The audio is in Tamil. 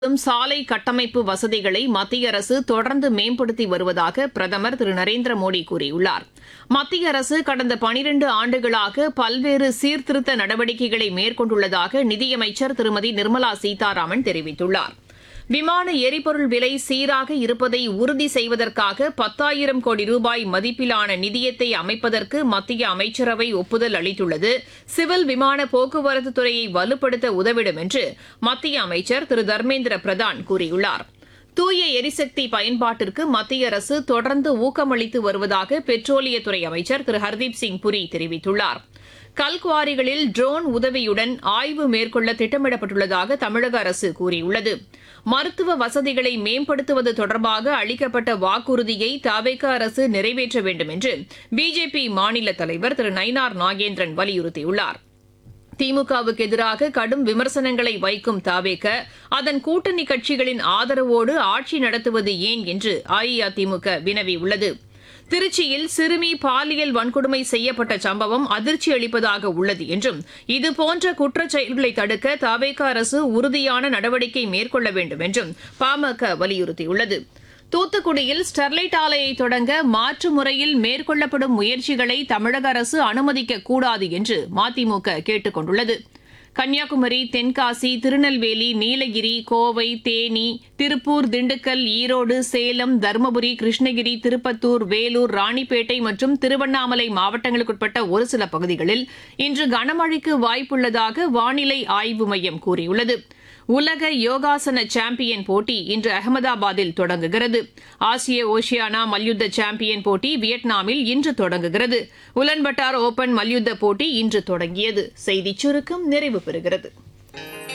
நாடும் சாலை கட்டமைப்பு வசதிகளை மத்திய அரசு தொடர்ந்து மேம்படுத்தி வருவதாக பிரதமர் திரு நரேந்திர மோடி கூறியுள்ளார் மத்திய அரசு கடந்த பனிரண்டு ஆண்டுகளாக பல்வேறு சீர்திருத்த நடவடிக்கைகளை மேற்கொண்டுள்ளதாக நிதியமைச்சர் திருமதி நிர்மலா சீதாராமன் தெரிவித்துள்ளார் விமான எரிபொருள் விலை சீராக இருப்பதை உறுதி செய்வதற்காக பத்தாயிரம் கோடி ரூபாய் மதிப்பிலான நிதியத்தை அமைப்பதற்கு மத்திய அமைச்சரவை ஒப்புதல் அளித்துள்ளது சிவில் விமான போக்குவரத்து துறையை வலுப்படுத்த உதவிடும் என்று மத்திய அமைச்சர் திரு தர்மேந்திர பிரதான் கூறியுள்ளார் தூய எரிசக்தி பயன்பாட்டிற்கு மத்திய அரசு தொடர்ந்து ஊக்கமளித்து வருவதாக பெட்ரோலியத்துறை அமைச்சர் திரு ஹர்தீப் சிங் புரி தெரிவித்துள்ளார் கல்குவாரிகளில் ட்ரோன் உதவியுடன் ஆய்வு மேற்கொள்ள திட்டமிடப்பட்டுள்ளதாக தமிழக அரசு கூறியுள்ளது மருத்துவ வசதிகளை மேம்படுத்துவது தொடர்பாக அளிக்கப்பட்ட வாக்குறுதியை தவேக அரசு நிறைவேற்ற வேண்டும் என்று பிஜேபி மாநில தலைவர் திரு நயினார் நாகேந்திரன் வலியுறுத்தியுள்ளார் திமுகவுக்கு எதிராக கடும் விமர்சனங்களை வைக்கும் தாவேக அதன் கூட்டணி கட்சிகளின் ஆதரவோடு ஆட்சி நடத்துவது ஏன் என்று அஇஅதிமுக வினவியுள்ளது திருச்சியில் சிறுமி பாலியல் வன்கொடுமை செய்யப்பட்ட சம்பவம் அதிர்ச்சி அளிப்பதாக உள்ளது என்றும் இதுபோன்ற குற்றச் செயல்களை தடுக்க தவேக அரசு உறுதியான நடவடிக்கை மேற்கொள்ள வேண்டும் என்றும் பாமக வலியுறுத்தியுள்ளது தூத்துக்குடியில் ஸ்டெர்லைட் ஆலையை தொடங்க மாற்று முறையில் மேற்கொள்ளப்படும் முயற்சிகளை தமிழக அரசு அனுமதிக்க கூடாது என்று மதிமுக கேட்டுக் கொண்டுள்ளது கன்னியாகுமரி தென்காசி திருநெல்வேலி நீலகிரி கோவை தேனி திருப்பூர் திண்டுக்கல் ஈரோடு சேலம் தருமபுரி கிருஷ்ணகிரி திருப்பத்தூர் வேலூர் ராணிப்பேட்டை மற்றும் திருவண்ணாமலை மாவட்டங்களுக்குட்பட்ட ஒரு சில பகுதிகளில் இன்று கனமழைக்கு வாய்ப்புள்ளதாக வானிலை ஆய்வு மையம் கூறியுள்ளது உலக யோகாசன சாம்பியன் போட்டி இன்று அகமதாபாத்தில் தொடங்குகிறது ஆசிய ஓஷியானா மல்யுத்த சாம்பியன் போட்டி வியட்நாமில் இன்று தொடங்குகிறது உலன்பட்டார் ஓபன் மல்யுத்த போட்டி இன்று தொடங்கியது செய்திச் சுருக்கம் நிறைவு பெறுகிறது